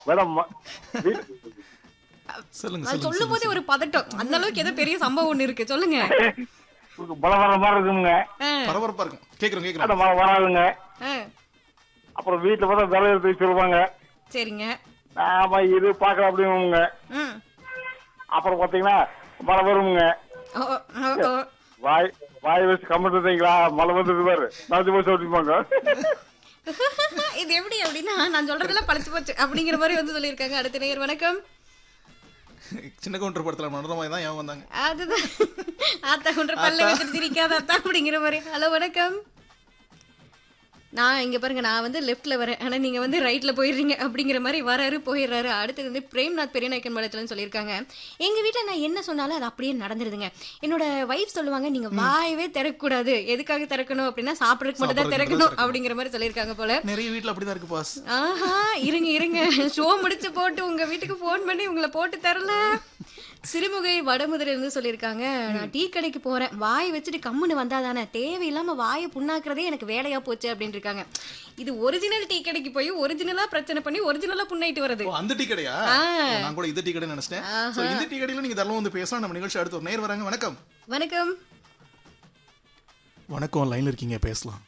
Madam ம- வீ- சொல்லுங்க அது சொல்லுங்க சொல்லும் போதே ஒரு பதட்டம் அந்த அளவுக்கு ஏதோ பெரிய சம்பவம் ஒண்ணு இருக்கு சொல்லுங்க மழை வர மாதிரி இருக்குங்க ஆ, பரபரப்பா இருக்கும் கேக்குறோம் அந்த கேக்குறோம் மழை வராதுங்க ஆ, அப்புறம் வீட்டுல பார்த்தா விலை எடுத்து சொல்லுவாங்க சரிங்க ஆமா இது பார்க்கலாம் அப்படிங்க ம். அப்புறம் பாத்தீங்கன்னா மழை வருமுங்க ஓ, ஓ, ஓ. வாய் வாய் வச்சு கமெண்ட் இருந்தீங்களா மழை வந்துட்டு பாரு நாலு போய் சொல்லிப்பாங்க இது எப்படி அப்படின்னா நான் சொல்றதெல்லாம் பழச்சு போச்சு அப்படிங்கிற மாதிரி வந்து சொல்லியிருக்காங்க அடுத்த நேயர் வணக்கம் சின்ன கவுண்டர் படத்துல நடந்த மாதிரி தான் ஏன் வந்தாங்க அதுதான் ஆத்தா கொன்ற பல்ல வச்சுட்டு சிரிக்காத அத்தா அப்படிங்கிற மாதிரி ஹலோ வணக்கம் நான் இங்க பாருங்க நான் வந்து லெஃப்ட்ல வரேன் ஆனா நீங்க வந்து ரைட்ல போயிடுறீங்க அப்படிங்கிற மாதிரி வராரு போயிடுறாரு அடுத்தது வந்து பிரேம்நாத் பெரியநாயக்கன் மலத்துலன்னு சொல்லியிருக்காங்க எங்க வீட்ல நான் என்ன சொன்னாலும் அது அப்படியே நடந்துருதுங்க என்னோட வைஃப் சொல்லுவாங்க நீங்க வாயவே திறக்கக்கூடாது எதுக்காக திறக்கணும் அப்படின்னா சாப்பிடறதுக்கு மட்டும் தான் சாப்பிடறதுக்கு திறக்கணும் மட்டும் அப்படிங்கிற மாதிரி சொல்லியிருக்காங்க போல நிறைய வீட்ல அப்படிதான் இருக்கு பாஸ் ஆஹா இருங்க இருங்க ஷோ முடிச்சு போட்டு உங்க வீட்டுக்கு ஃபோன் பண்ணி உங்களை போட்டு தரல சிறுமுகை வடமுதிரை இருந்து சொல்லியிருக்காங்க நான் டீ கடைக்கு போறேன் வாய் வச்சுட்டு கம்முன்னு வந்தாதானே தேவையில்லாம வாயை புண்ணாக்குறதே எனக்கு வேலையா போச்சு அப்படின்னு இருக்காங்க இது ஒரிஜினல் டீ கடைக்கு போய் ஒரிஜினலா பிரச்சனை பண்ணி ஒரிஜினலா புண்ணாயிட்டு வருது ஓ அந்த டீ கடையா ஆ. ஓ, நான் கூட இந்த டீ கடை நினைச்சிட்டேன் சோ இந்த டீ கடையில நீங்க தரலாம் வந்து பேசலாம் நம்ம நிகழ்ச்சி அடுத்து ஒரு நேர் வராங்க வணக்கம் வணக்கம் வணக்கம் லைன்ல இருக்கீங்க பேசலாம்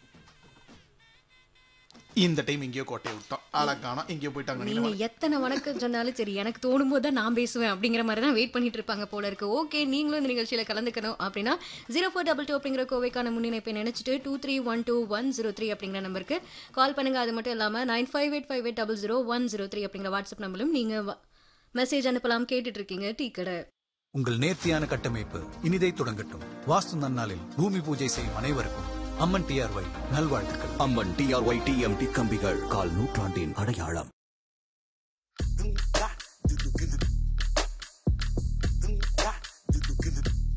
இந்த டைம் எங்கேயோ கோட்டையை விட்டோம் ஆளக்கானா எங்கேயோ போயிட்டாங்க நீங்க எத்தனை வணக்கம் சொன்னாலும் சரி எனக்கு தோணும் போது தான் நான் பேசுவேன் அப்படிங்கிற மாதிரி தான் வெயிட் பண்ணிட்டு இருப்பாங்க போல இருக்கு ஓகே நீங்களும் இந்த நிகழ்ச்சியில கலந்துக்கணும் அப்படின்னா ஜீரோ ஃபோர் டபுள் டூ அப்படிங்கிற கோவைக்கான முன்னிணைப்பை நினைச்சிட்டு two three one two one zero three அப்படிங்கிற நம்பருக்கு கால் பண்ணுங்க அது மட்டும் இல்லாம nine five eight five eight double zero one zero three அப்படிங்கிற வாட்ஸ்அப் நம்பரும் நீங்க மெசேஜ் அனுப்பலாம் கேட்டுட்டு இருக்கீங்க டீ கடை உங்கள் நேர்த்தியான கட்டமைப்பு இனிதை தொடங்கட்டும் வாஸ்து நன்னாளில் பூமி பூஜை செய்யும் அனைவருக்கும் அம்மன் டிஆர்ஒய் நல்வாழ்த்துக்கள் அம்மன் டிஆர்ஒய் டிஎம்டி கம்பிகள் கால் நூற்றாண்டின் அடையாளம்